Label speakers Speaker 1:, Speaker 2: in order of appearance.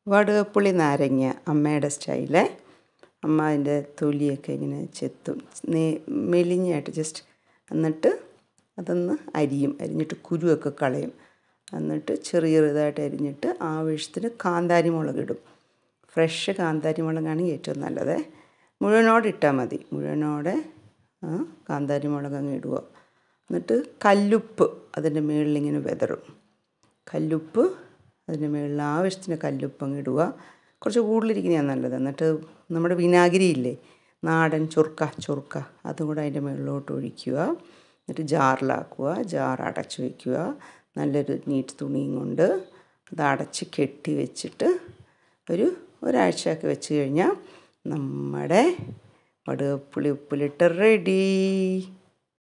Speaker 1: വടുകപ്പുളി നാരങ്ങ അമ്മയുടെ സ്റ്റൈലേ അമ്മ അതിൻ്റെ തൊലിയൊക്കെ ഇങ്ങനെ ചെത്തും നേ മെലിഞ്ഞായിട്ട് ജസ്റ്റ് എന്നിട്ട് അതൊന്ന് അരിയും അരിഞ്ഞിട്ട് കുരുവൊക്കെ കളയും എന്നിട്ട് ചെറിയ ചെറുതായിട്ട് അരിഞ്ഞിട്ട് ആവശ്യത്തിന് കാന്താരി മുളകിടും ഫ്രഷ് കാന്താരി മുളകാണെങ്കിൽ ഏറ്റവും നല്ലത് മുഴുവനോടെ ഇട്ടാൽ മതി മുഴുവനോടെ ആ കാന്താരി മുളക് അങ്ങ് ഇടുക എന്നിട്ട് കല്ലുപ്പ് അതിൻ്റെ മുകളിൽ ഇങ്ങനെ വിതറും കല്ലുപ്പ് അതിൻ്റെ മുകളിൽ ആവശ്യത്തിന് കല്ലുപ്പ് അങ്ങ് ഇടുക കുറച്ച് കൂടുതലിരിക്കുന്നതാണ് നല്ലത് എന്നിട്ട് നമ്മുടെ വിനാഗിരി ഇല്ലേ നാടൻ ചുർക്ക ചുർക്ക അതും കൂടെ അതിൻ്റെ മുകളിലോട്ട് ഒഴിക്കുക എന്നിട്ട് ജാറിലാക്കുക ജാർ അടച്ച് വയ്ക്കുക നല്ലൊരു നീറ്റ് തുണിയും കൊണ്ട് അത് അടച്ച് കെട്ടി വെച്ചിട്ട് ഒരു ഒരാഴ്ചയൊക്കെ വെച്ച് കഴിഞ്ഞാൽ നമ്മുടെ വടുകപ്പുളി ഉപ്പിലിട്ട് റെഡി